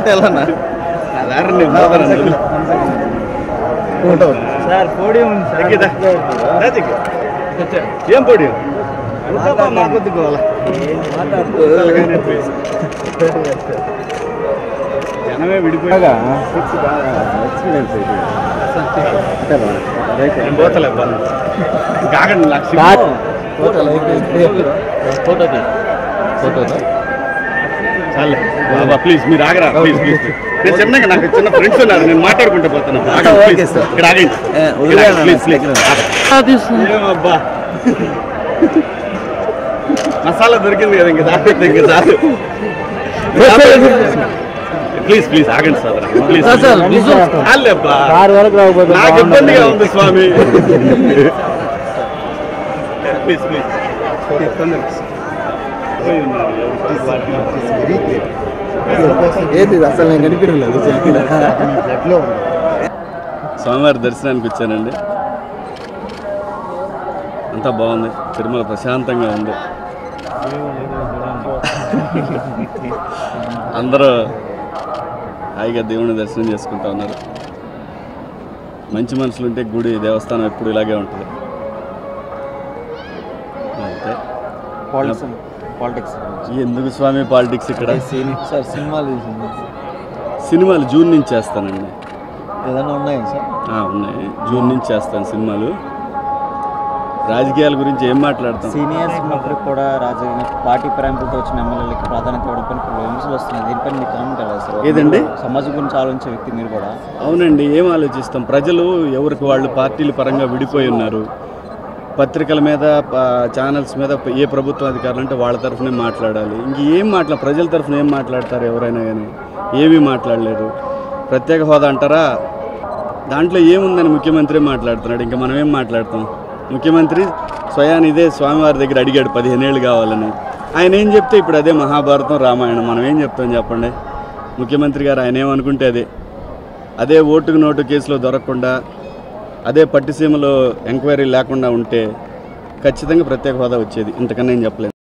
వెళ్ళన్నా sir podium ఉంది sir ఏం పొడి జనమే విడిపోయాగా నేను పోతలే కాకండి నాకు సిగ్గు. ఫోటోకి ఫోటో చాలే బాబా ప్లీజ్ మీరు ఆగరా ప్లీజ్ ప్లీజ్ నేను చిన్నగా నాకు చిన్న ఫ్రెండ్స్ ఉన్నారు నేను మాట్లాడుకుంటూ పోతాను ఆగండి, ఓకే please. సార్. ఇక్కడ ఆగండి ఏ, ఇక్కడ వదిలేయండి ఆగండి, ప్లీజ్ ప్లీజ్ అన్న. ఏమబ్బా మసాలా దొరికింది కదా ఇంకా దాపెత్తే ఇంకా చాలు ప్లీజ్ ప్లీజ్ ఆగండి sir please sir, sir, visual. చాలేబ్బా కారు వరకు రాకపోతే నాకు ఇబ్బందిగా ఉంది స్వామి ప్లీజ్ ప్లీజ్ ఏది ఇది అసలు నేను కనిపించలేదు సెల్ఫీలో స్వామివారి దర్శనానికి వచ్చానండి అంతా బాగుంది తిరుమల ప్రశాంతంగా ఉంది అందరూ హాయిగా దేవుని దర్శనం చేసుకుంటా ఉన్నారు మంచి మనుషులు ఉంటే గుడి దేవస్థానం ఎప్పుడు ఇలాగే ఉంటుంది అంతే పాలిటిక్స్ పాలిటిక్స్ ఎందుకు స్వామి పాలిటిక్స్ ఇక్కడ సార్ సినిమాలు తీసింది సినిమాలు జూన్ నుంచి చేస్తానండి ఏదైనా ఉన్నాయా సార్ ఆ, ఉన్నాయి జూన్ నుంచి చేస్తాను సినిమాలు రాజకీయాల గురించి ఏం మాట్లాడతాం సీనియర్స్ ఉన్నప్పుడు కూడా రాజకీయ పార్టీ పరంపులతో వచ్చిన ఎమ్మెల్యేలకి ప్రాధాన్యత ఇవ్వడం పైన కొన్ని విమర్శలు వస్తున్నాయి దీనిపైన మీకు కామెంట్ ఎలా సార్ ఏదండి? సమాజం గురించి ఆలోచించే వ్యక్తి మీరు కూడా అవునండి ఏం ఆలోచిస్తాం ప్రజలు ఎవరికి వాళ్ళు పార్టీల పరంగా విడిపోయి ఉన్నారు పత్రికల మీద ప- ఛానల్స్ మీద ఏ ప్రభుత్వ అధికారులు అంటే వాళ్ళ తరఫునే మాట్లాడాలి ఇంక ఏం మాట్లా ప్రజల తరఫున ఏం మాట్లాడతారు ఎవరైనా కానీ ఏమీ మాట్లాడలేరు ప్రత్యేక హోదా అంటారా దాంట్లో ఏముందని ముఖ్యమంత్రి మాట్లాడుతున్నాడు ఇంకా మనం ఏం మాట్లాడతాం ముఖ్యమంత్రి స్వయాన్ ఇదే స్వామివారి దగ్గర అడిగాడు పదిహేను ఏళ్ళు కావాలని ఆయన ఏం చెప్తే ఇప్పుడు అదే మహాభారతం రామాయణం మనం ఏం చెప్తాం చెప్పండి ముఖ్యమంత్రి గారు ఆయన ఏమనుకుంటే అదే అదే ఓటుకు నోటు కేసులో దొరకకుండా అదే పట్టిసీమలో ఎంక్వైరీ లేకుండా ఉంటే ఖచ్చితంగా ప్రత్యేక హోదా వచ్చేది ఇంతకన్నా ఏం చెప్పలేను